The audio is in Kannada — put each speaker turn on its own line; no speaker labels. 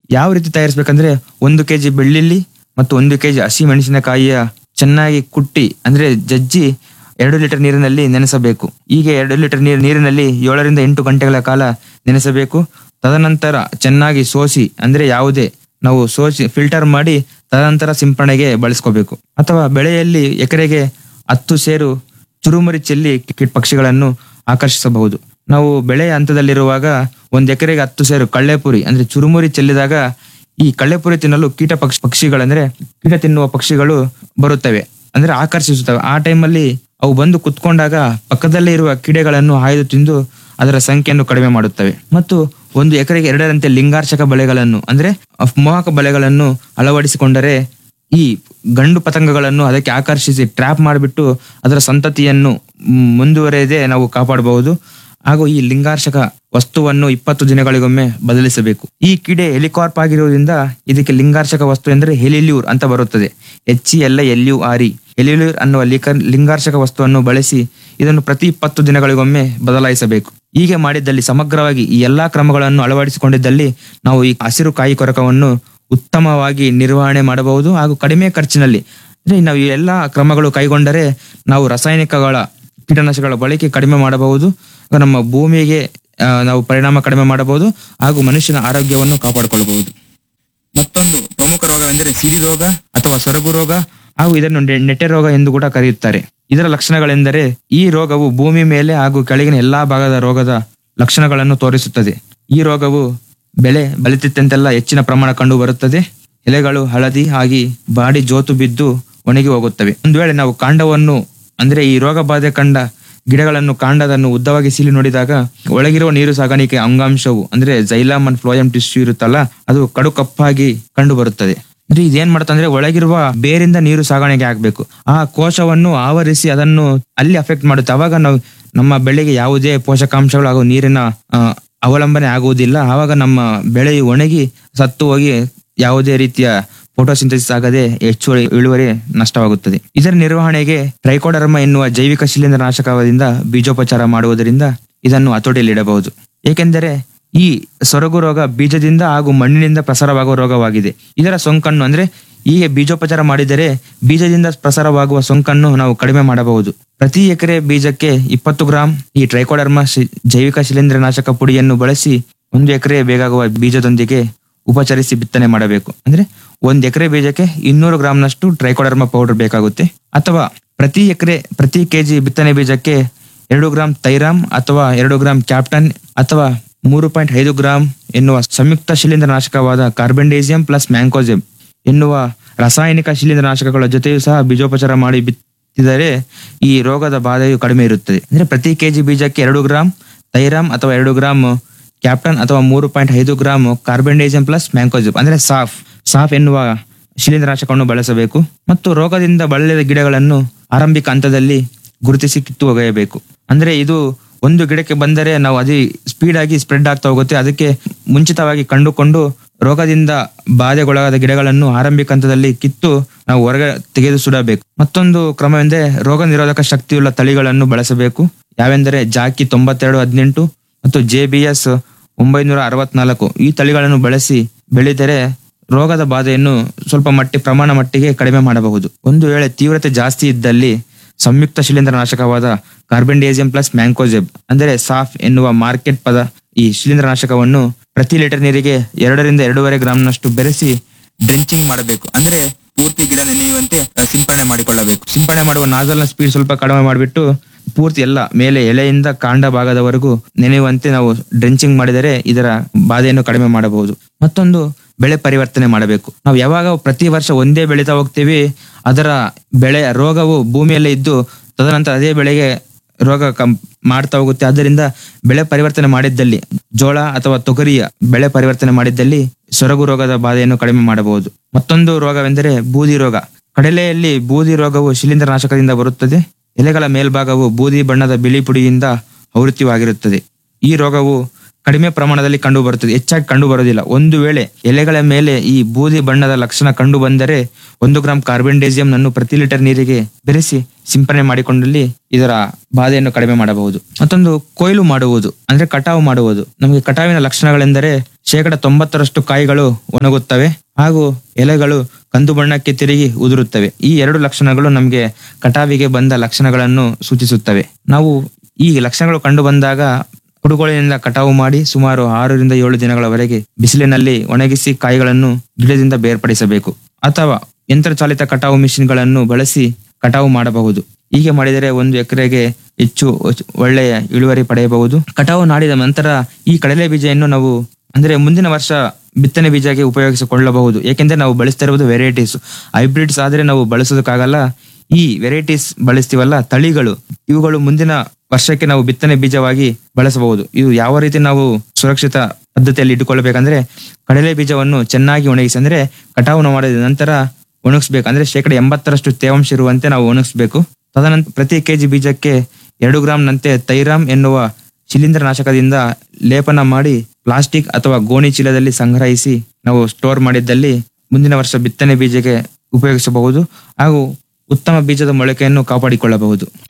ಯಾವ ರೀತಿ ತಯಾರಿಸ್ಬೇಕಂದ್ರೆ ಒಂದು ಕೆಜಿ ಬೆಳ್ಳುಳ್ಳಿ ಮತ್ತು ಒಂದು ಕೆಜಿ ಹಸಿ ಮೆಣಸಿನಕಾಯಿಯ ಚೆನ್ನಾಗಿ ಕುಟ್ಟಿ ಅಂದ್ರೆ ಜಜ್ಜಿ ಎರಡು ಲೀಟರ್ ನೀರಿನಲ್ಲಿ ನೆನೆಸಬೇಕು ಹೀಗೆ ಎರಡು ಲೀಟರ್ ನೀರು ನೀರಿನಲ್ಲಿ ಏಳರಿಂದ ಎಂಟು ಗಂಟೆಗಳ ಕಾಲ ನೆನೆಸಬೇಕು ತದನಂತರ ಚೆನ್ನಾಗಿ ಸೋಸಿ ಅಂದ್ರೆ ಯಾವುದೇ ನಾವು ಸೋಸಿ ಫಿಲ್ಟರ್ ಮಾಡಿ ತದನಂತರ ಸಿಂಪರಣೆಗೆ ಬಳಸ್ಕೋಬೇಕು ಅಥವಾ ಬೆಳೆಯಲ್ಲಿ ಎಕರೆಗೆ ಹತ್ತು ಸೇರು ಚುರುಮುರಿ ಚೆಲ್ಲಿ ಕೀಟ ಪಕ್ಷಿಗಳನ್ನು ಆಕರ್ಷಿಸಬಹುದು ನಾವು ಬೆಳೆ ಹಂತದಲ್ಲಿರುವಾಗ ಒಂದ್ ಎಕರೆಗೆ ಹತ್ತು ಸೇರು ಕಳ್ಳೆಪುರಿ ಅಂದ್ರೆ ಚುರುಮುರಿ ಚೆಲ್ಲಿದಾಗ ಈ ಕಳ್ಳೆಪುರಿ ತಿನ್ನಲು ಕೀಟ ಪಕ್ಷಿ ಪಕ್ಷಿಗಳಂದ್ರೆ ಕೀಟ ತಿನ್ನುವ ಪಕ್ಷಿಗಳು ಬರುತ್ತವೆ ಅಂದ್ರೆ ಆಕರ್ಷಿಸುತ್ತವೆ ಆ ಟೈಮಲ್ಲಿ ಅವು ಬಂದು ಕುತ್ಕೊಂಡಾಗ ಪಕ್ಕದಲ್ಲೇ ಇರುವ ಕೀಡೆಗಳನ್ನು ಆಯ್ದು ತಿಂದು ಅದರ ಸಂಖ್ಯೆಯನ್ನು ಕಡಿಮೆ ಮಾಡುತ್ತವೆ ಮತ್ತು ಒಂದು ಎಕರೆಗೆ ಎರಡರಂತೆ ಲಿಂಗಾರ್ಚಕ ಬಲೆಗಳನ್ನು ಅಂದ್ರೆ ಮೋಹಕ ಬಲೆಗಳನ್ನು ಅಳವಡಿಸಿಕೊಂಡರೆ ಈ ಗಂಡು ಪತಂಗಗಳನ್ನು ಅದಕ್ಕೆ ಆಕರ್ಷಿಸಿ ಟ್ರ್ಯಾಪ್ ಮಾಡಿಬಿಟ್ಟು ಅದರ ಸಂತತಿಯನ್ನು ಮ್, ಮುಂದುವರೆಯದೆ ನಾವು ಕಾಪಾಡಬಹುದು ಹಾಗೂ ಈ ಲಿಂಗಾರ್ಷಕ ವಸ್ತುವನ್ನು ಇಪ್ಪತ್ತು ದಿನಗಳಿಗೊಮ್ಮೆ ಬದಲಿಸಬೇಕು ಈ ಕಿಡೆ ಹೆಲಿಕಾರ್ಪ್ ಆಗಿರುವುದರಿಂದ ಇದಕ್ಕೆ ಲಿಂಗಾರ್ಷಕ ವಸ್ತು ಎಂದರೆ ಹೆಲಿಲ್ಯೂರ್ ಅಂತ ಬರುತ್ತದೆ H L L U R E Helilure ಅನ್ನುವ ಲಿಕರ್ ಲಿಂಗಾರ್ಷಕ ವಸ್ತುವನ್ನು ಬಳಸಿ ಇದನ್ನು ಪ್ರತಿ ಇಪ್ಪತ್ತು ದಿನಗಳಿಗೊಮ್ಮೆ ಬದಲಾಯಿಸಬೇಕು ಹೀಗೆ ಮಾಡಿದ್ದಲ್ಲಿ ಸಮಗ್ರವಾಗಿ ಈ ಎಲ್ಲಾ ಕ್ರಮಗಳನ್ನು ಅಳವಡಿಸಿಕೊಂಡಿದ್ದಲ್ಲಿ ನಾವು ಈ ಹಸಿರು ಕಾಯಿ ಕೊರಕವನ್ನು ಉತ್ತಮವಾಗಿ ನಿರ್ವಹಣೆ ಮಾಡಬಹುದು ಹಾಗೂ ಕಡಿಮೆ ಖರ್ಚಿನಲ್ಲಿ ಅಂದ್ರೆ ನಾವು ಈ ಎಲ್ಲಾ ಕ್ರಮಗಳು ಕೈಗೊಂಡರೆ ನಾವು ರಾಸಾಯನಿಕಗಳ ಕೀಟನಾಶಕಗಳ ಬಳಕೆ ಕಡಿಮೆ ಮಾಡಬಹುದು ಹಾಗೂ ನಮ್ಮ ಭೂಮಿಗೆ ಆ, ನಾವು ಪರಿಣಾಮ ಕಡಿಮೆ ಮಾಡಬಹುದು ಹಾಗೂ ಮನುಷ್ಯನ ಆರೋಗ್ಯವನ್ನು ಕಾಪಾಡಿಕೊಳ್ಳಬಹುದು ಮತ್ತೊಂದು ಪ್ರಮುಖ ರೋಗವೆಂದರೆ ಸಿರಿ ರೋಗ ಅಥವಾ ಸೊರಗು ರೋಗ ಹಾಗೂ ಇದನ್ನು ne- ನೆಟ್ಟೆ ರೋಗ ಎಂದು ಕೂಡ ಕರೆಯುತ್ತಾರೆ ಇದರ ಲಕ್ಷಣಗಳೆಂದರೆ ಈ ರೋಗವು ಭೂಮಿ ಮೇಲೆ ಹಾಗೂ ಕೆಳಗಿನ ಎಲ್ಲಾ ಭಾಗದ ರೋಗದ ಲಕ್ಷಣಗಳನ್ನು ತೋರಿಸುತ್ತದೆ ಈ ರೋಗವು ಬೆಳೆ ಬಲಿತಿದ್ದಂತೆಲ್ಲ ಹೆಚ್ಚಿನ ಪ್ರಮಾಣ ಕಂಡು ಬರುತ್ತದೆ ಎಲೆಗಳು ಹಳದಿ ಆಗಿ ಬಾಡಿ ಜೋತು ಬಿದ್ದು ಒಣಗಿ ಹೋಗುತ್ತವೆ ಒಂದು ವೇಳೆ ನಾವು ಕಾಂಡವನ್ನು ಅಂದ್ರೆ ಈ ರೋಗ ಬಾಧೆ ಕಂಡ ಗಿಡಗಳನ್ನು ಕಾಂಡದನ್ನು ಉದ್ದವಾಗಿ ಸೀಲಿ ನೋಡಿದಾಗ ಒಳಗಿರುವ ನೀರು ಸಾಗಾಣಿಕೆ ಅಂಗಾಂಶವು ಅಂದ್ರೆ ಜೈಲಾಮ್ ಅಂಡ್ ಫ್ಲೋಯಮ್ ಟಿಶ್ಯೂ ಇರುತ್ತಲ್ಲ ಅದು ಕಡು ಕಪ್ಪಾಗಿ ಕಂಡು ಬರುತ್ತದೆ ಅಂದ್ರೆ ಇದೇನ್ ಮಾಡ್ತಂದ್ರೆ ಒಳಗಿರುವ ಬೇರಿಂದ ನೀರು ಸಾಗಾಣಿಕೆ ಆಗ್ಬೇಕು ಆ ಕೋಶವನ್ನು ಆವರಿಸಿ ಅದನ್ನು ಅಲ್ಲಿ ಅಫೆಕ್ಟ್ ಮಾಡುತ್ತೆ ಅವಾಗ ನಾವು ನಮ್ಮ ಬೆಳೆಗೆ ಯಾವುದೇ ಪೋಷಕಾಂಶಗಳು ಹಾಗೂ ನೀರಿನ ಆ, ಅವಲಂಬನೆ ಆಗುವುದಿಲ್ಲ ಆವಾಗ ನಮ್ಮ ಬೆಳೆ ಒಣಗಿ ಸತ್ತು ಹೋಗಿ ಯಾವುದೇ ರೀತಿಯ ಫೋಟೋಸಿಂಥಸಿಸ್ ಆಗದೆ ಹೆಚ್ಚುವರಿ ಇಳುವರಿ ನಷ್ಟವಾಗುತ್ತದೆ ಇದರ ನಿರ್ವಹಣೆಗೆ ಟ್ರೈಕೋಡರ್ಮ ಎನ್ನುವ ಜೈವಿಕ ಶಿಲೀಂಧ್ರನಾಶಕದಿಂದ ಬೀಜೋಪಚಾರ ಮಾಡುವುದರಿಂದ ಇದನ್ನು ಹತೋಟಿಯಲ್ಲಿಡಬಹುದು ಏಕೆಂದರೆ ಈ ಸೊರಗು ರೋಗ ಬೀಜದಿಂದ ಹಾಗೂ ಮಣ್ಣಿನಿಂದ ಪ್ರಸಾರವಾಗುವ ರೋಗವಾಗಿದೆ ಇದರ ಸೋಂಕನ್ನು ಅಂದ್ರೆ ಹೀಗೆ ಬೀಜೋಪಚಾರ ಮಾಡಿದರೆ ಬೀಜದಿಂದ ಪ್ರಸಾರವಾಗುವ ಸೋಂಕನ್ನು ನಾವು ಕಡಿಮೆ ಮಾಡಬಹುದು ಪ್ರತಿ ಎಕರೆ ಬೀಜಕ್ಕೆ ಇಪ್ಪತ್ತು ಗ್ರಾಂ ಈ ಟ್ರೈಕೋಡರ್ಮ ಶಿ- ಜೈವಿಕ ಶಿಲೀಂಧ್ರನಾಶಕ ಪುಡಿಯನ್ನು ಬಳಸಿ ಒಂದು ಎಕರೆ ಬೇಕಾಗುವ ಬೀಜದೊಂದಿಗೆ ಉಪಚರಿಸಿ ಬಿತ್ತನೆ ಮಾಡಬೇಕು ಅಂದ್ರೆ ಒಂದ್ ಎಕರೆ ಬೀಜಕ್ಕೆ ಇನ್ನೂರು ಗ್ರಾಂನಷ್ಟು ಟ್ರೈಕೋಡರ್ಮ ಪೌಡರ್ ಬೇಕಾಗುತ್ತೆ ಅಥವಾ ಪ್ರತಿ ಎಕರೆ ಪ್ರತಿ ಕೆಜಿ ಬಿತ್ತನೆ ಬೀಜಕ್ಕೆ ಎರಡು ಗ್ರಾಂ ತೈರಾಮ್ ಅಥವಾ ಎರಡು ಗ್ರಾಂ ಕ್ಯಾಪ್ಟನ್ ಅಥವಾ ಮೂರು ಪಾಯಿಂಟ್ ಐದು ಗ್ರಾಂ ಎನ್ನುವ ಸಂಯುಕ್ತ ಶಿಲೀಂಧ್ರನಾಶಕವಾದ ಕಾರ್ಬೆಂಡೇಸಿಯಂ ಪ್ಲಸ್ ಮ್ಯಾಂಕೋಜೆಮ್ ಎನ್ನುವ ರಾಸಾಯನಿಕ ಶಿಲೀಂಧ್ರನಾಶಕಗಳ ಜೊತೆಯೂ ಸಹ ಬೀಜೋಪಚಾರ ಮಾಡಿ ಬಿತ್ತಿದರೆ ಈ ರೋಗದ ಬಾಧೆಯು ಕಡಿಮೆ ಇರುತ್ತದೆ ಅಂದ್ರೆ ಪ್ರತಿ ಕೆಜಿ ಬೀಜಕ್ಕೆ ಎರಡು ಗ್ರಾಂ ತೈರಾಮ್ ಅಥವಾ ಎರಡು ಗ್ರಾಂ ಕ್ಯಾಪ್ಟನ್ ಅಥವಾ ಮೂರು ಪಾಯಿಂಟ್ ಐದು ಗ್ರಾಂ ಕಾರ್ಬೆಂಡೇಸಿಯಂ ಪ್ಲಸ್ ಮ್ಯಾಂಕೋಜಿಪ್ ಅಂದ್ರೆ ಸಾಫ್ ಸಾಫ್ ಎನ್ನುವ ಶಿಲೀಂಧ್ರನಾಶಕವನ್ನು ಬಳಸಬೇಕು ಮತ್ತು ರೋಗದಿಂದ ಬಳಲಿದ ಗಿಡಗಳನ್ನು ಆರಂಭಿಕ ಹಂತದಲ್ಲಿ ಗುರುತಿಸಿ ಕಿತ್ತು ಒಗೆಯಬೇಕು ಅಂದ್ರೆ ಇದು ಒಂದು ಗಿಡಕ್ಕೆ ಬಂದರೆ ನಾವು ಅದೇ ಸ್ಪೀಡ್ ಆಗಿ ಸ್ಪ್ರೆಡ್ ಆಗ್ತಾ ಹೋಗುತ್ತೆ ಅದಕ್ಕೆ ಮುಂಚಿತವಾಗಿ ಕಂಡುಕೊಂಡು ರೋಗದಿಂದ ಬಾಧೆಗೊಳಗಾದ ಗಿಡಗಳನ್ನು ಆರಂಭಿಕ ಹಂತದಲ್ಲಿ ಕಿತ್ತು ನಾವು ಹೊರಗೆ ತೆಗೆದು ಸುಡಬೇಕು ಮತ್ತೊಂದು ಕ್ರಮವೆಂದರೆ ರೋಗ ನಿರೋಧಕ ಶಕ್ತಿಯುಳ್ಳ ತಳಿಗಳನ್ನು ಬಳಸಬೇಕು ಯಾವೆಂದರೆ ಜಾಕಿ ತೊಂಬತ್ತೆರಡು ಹದಿನೆಂಟು ಮತ್ತು ಜೆ ಬಿ ಎಸ್ ಒಂಬೈನೂರ ಅರವತ್ನಾಲ್ಕು ಈ ತಳಿಗಳನ್ನು ಬಳಸಿ ಬೆಳೆದರೆ ರೋಗದ ಬಾಧೆಯನ್ನು ಸ್ವಲ್ಪ ಮಟ್ಟಿ ಪ್ರಮಾಣ ಮಟ್ಟಿಗೆ ಕಡಿಮೆ ಮಾಡಬಹುದು ಒಂದು ವೇಳೆ ತೀವ್ರತೆ ಜಾಸ್ತಿ ಇದ್ದಲ್ಲಿ ಸಂಯುಕ್ತ ಶಿಲೀಂಧ್ರನಾಶಕವಾದ ಕಾರ್ಬೆಂಡೇಸಿಯಂ ಪ್ಲಸ್ ಮ್ಯಾಂಕೋಜೆಬ್ ಅಂದರೆ ಸಾಫ್ ಎನ್ನುವ ಮಾರ್ಕೆಟ್ ಪದ ಈ ಶಿಲೀಂಧ್ರನಾಶಕವನ್ನು ಪ್ರತಿ ಲೀಟರ್ ನೀರಿಗೆ ಎರಡರಿಂದ ಎರಡೂವರೆ ಗ್ರಾಂನಷ್ಟು ಬೆರೆಸಿ ಡ್ರೆಂಚಿಂಗ್ ಮಾಡಬೇಕು ಅಂದ್ರೆ ಪೂರ್ತಿ ಗಿಡ ನೆನೆಯುವಂತೆ ಅಹ್, ಸಿಂಪಡಣೆ ಮಾಡಿಕೊಳ್ಳಬೇಕು ಸಿಂಪಡಣೆ ಮಾಡುವ ನಾಜಲ್ನ ಸ್ಪೀಡ್ ಸ್ವಲ್ಪ ಕಡಿಮೆ ಮಾಡಿಬಿಟ್ಟು ಪೂರ್ತಿ ಎಲ್ಲ ಮೇಲೆ ಎಲೆಯಿಂದ ಕಾಂಡ ಭಾಗದವರೆಗೂ ನೆನೆಯುವಂತೆ ನಾವು ಡ್ರೆಂಚಿಂಗ್ ಮಾಡಿದರೆ ಇದರ ಬಾಧೆಯನ್ನು ಕಡಿಮೆ ಮಾಡಬಹುದು ಮತ್ತೊಂದು ಬೆಳೆ ಪರಿವರ್ತನೆ ಮಾಡಬೇಕು ನಾವು ಯಾವಾಗ ಪ್ರತಿ ವರ್ಷ ಒಂದೇ ಬೆಳೀತಾ ಹೋಗ್ತೀವಿ ಅದರ ಬೆಳೆಯ ರೋಗವು ಭೂಮಿಯಲ್ಲೇ ಇದ್ದು ತದನಂತರ ಅದೇ ಬೆಳೆಗೆ ರೋಗ ಕಂ ಮಾಡ್ತಾ ಹೋಗುತ್ತೆ ಆದ್ದರಿಂದ ಬೆಳೆ ಪರಿವರ್ತನೆ ಮಾಡಿದ್ದಲ್ಲಿ ಜೋಳ ಅಥವಾ ತೊಗರಿಯ ಬೆಳೆ ಪರಿವರ್ತನೆ ಮಾಡಿದ್ದಲ್ಲಿ ಸೊರಗು ರೋಗದ ಬಾಧೆಯನ್ನು ಕಡಿಮೆ ಮಾಡಬಹುದು ಮತ್ತೊಂದು ರೋಗವೆಂದರೆ ಬೂದಿ ರೋಗ ಕಡಲೆಯಲ್ಲಿ ಬೂದಿ ರೋಗವು ಶಿಲೀಂಧ್ರನಾಶಕದಿಂದ ಬರುತ್ತದೆ ಎಲೆಗಳ ಮೇಲ್ಭಾಗವು ಬೂದಿ ಬಣ್ಣದ ಬಿಳಿ ಪುಡಿಯಿಂದ ಆವೃತ್ತಿವಾಗಿರುತ್ತದೆ ಈ ರೋಗವು ಕಡಿಮೆ ಪ್ರಮಾಣದಲ್ಲಿ ಕಂಡು ಬರುತ್ತದೆ ಹೆಚ್ಚಾಗಿ ಕಂಡು ಬರುವುದಿಲ್ಲ ಒಂದು ವೇಳೆ ಎಲೆಗಳ ಮೇಲೆ ಈ ಬೂದಿ ಬಣ್ಣದ ಲಕ್ಷಣ ಕಂಡು ಬಂದರೆ ಒಂದು ಗ್ರಾಂ ಕಾರ್ಬೆಂಡೇಸಿಯಂ ನನ್ನು ಪ್ರತಿ ಲೀಟರ್ ನೀರಿಗೆ ಬೆರೆಸಿ ಸಿಂಪರಣೆ ಮಾಡಿಕೊಂಡಲ್ಲಿ ಇದರ ಬಾಧೆಯನ್ನು ಕಡಿಮೆ ಮಾಡಬಹುದು ಮತ್ತೊಂದು ಕೊಯ್ಲು ಮಾಡುವುದು ಅಂದ್ರೆ ಕಟಾವು ಮಾಡುವುದು ನಮಗೆ ಕಟಾವಿನ ಲಕ್ಷಣಗಳೆಂದರೆ ಶೇಕಡ ತೊಂಬತ್ತರಷ್ಟು ಕಾಯಿಗಳು ಒಣಗುತ್ತವೆ ಹಾಗೂ ಎಲೆಗಳು ಕಂದು ಬಣ್ಣಕ್ಕೆ ತಿರುಗಿ ಉದುರುತ್ತವೆ ಈ ಎರಡು ಲಕ್ಷಣಗಳು ನಮಗೆ ಕಟಾವಿಗೆ ಬಂದ ಲಕ್ಷಣಗಳನ್ನು ಸೂಚಿಸುತ್ತವೆ ನಾವು ಈ ಲಕ್ಷಣಗಳು ಕಂಡು ಬಂದಾಗ ಕುಡುಗೋಲಿನಿಂದ ಕಟಾವು ಮಾಡಿ ಸುಮಾರು ಆರರಿಂದ ಏಳು ದಿನಗಳವರೆಗೆ ಬಿಸಿಲಿನಲ್ಲಿ ಒಣಗಿಸಿ ಕಾಯಿಗಳನ್ನು ಗಿಡದಿಂದ ಬೇರ್ಪಡಿಸಬೇಕು ಅಥವಾ ಯಂತ್ರಚಾಲಿತ ಕಟಾವು ಮಿಷಿನ್ಗಳನ್ನು ಬಳಸಿ ಕಟಾವು ಮಾಡಬಹುದು ಹೀಗೆ ಮಾಡಿದರೆ ಒಂದು ಎಕರೆಗೆ ಹೆಚ್ಚು ಒಳ್ಳೆಯ ಇಳುವರಿ ಪಡೆಯಬಹುದು ಕಟಾವು ಮಾಡಿದ ನಂತರ ಈ ಕಡಲೆ ಬೀಜವನ್ನು ನಾವು ಅಂದ್ರೆ ಮುಂದಿನ ವರ್ಷ ಬಿತ್ತನೆ ಬೀಜಕ್ಕೆ ಉಪಯೋಗಿಸಿಕೊಳ್ಳಬಹುದು ಏಕೆಂದ್ರೆ ನಾವು ಬಳಸ್ತಾ ಇರುವುದು ವೆರೈಟೀಸ್ ಹೈಬ್ರಿಡ್ಸ್ ಆದ್ರೆ ನಾವು ಬಳಸೋದಕ್ಕಾಗಲ್ಲ ಈ ವೆರೈಟೀಸ್ ಬಳಸ್ತೀವಲ್ಲ ತಳಿಗಳು ಇವುಗಳು ಮುಂದಿನ ವರ್ಷಕ್ಕೆ ನಾವು ಬಿತ್ತನೆ ಬೀಜವಾಗಿ ಬಳಸಬಹುದು ಇದು ಯಾವ ರೀತಿ ನಾವು ಸುರಕ್ಷಿತ ಪದ್ಧತಿಯಲ್ಲಿ ಇಟ್ಟುಕೊಳ್ಳಬೇಕಂದ್ರೆ ಕಡಲೆ ಬೀಜವನ್ನು ಚೆನ್ನಾಗಿ ಒಣಗಿಸಿ ಅಂದ್ರೆ ಕಟಾವು ಮಾಡಿದ ನಂತರ ಒಣಗಿಸ್ಬೇಕು ಅಂದ್ರೆ ಶೇಕಡ ಎಂಬತ್ತರಷ್ಟು ತೇವಾಂಶ ಇರುವಂತೆ ನಾವು ಒಣಗಿಸ್ಬೇಕು ತದನಂತರ ಪ್ರತಿ ಕೆಜಿ ಬೀಜಕ್ಕೆ ಎರಡು ಗ್ರಾಂನಂತೆ ತೈರಾಮ್ ಎನ್ನುವ ಶಿಲೀಂಧ್ರನಾಶಕದಿಂದ ಲೇಪನ ಮಾಡಿ ಪ್ಲಾಸ್ಟಿಕ್ ಅಥವಾ ಗೋಣಿ ಚೀಲದಲ್ಲಿ ಸಂಗ್ರಹಿಸಿ ನಾವು ಸ್ಟೋರ್ ಮಾಡಿದ್ದಲ್ಲಿ ಮುಂದಿನ ವರ್ಷ ಬಿತ್ತನೆ ಬೀಜಕ್ಕೆ ಉಪಯೋಗಿಸಬಹುದು ಹಾಗೂ ಉತ್ತಮ ಬೀಜದ ಮೊಳಕೆಯನ್ನು ಕಾಪಾಡಿಕೊಳ್ಳಬಹುದು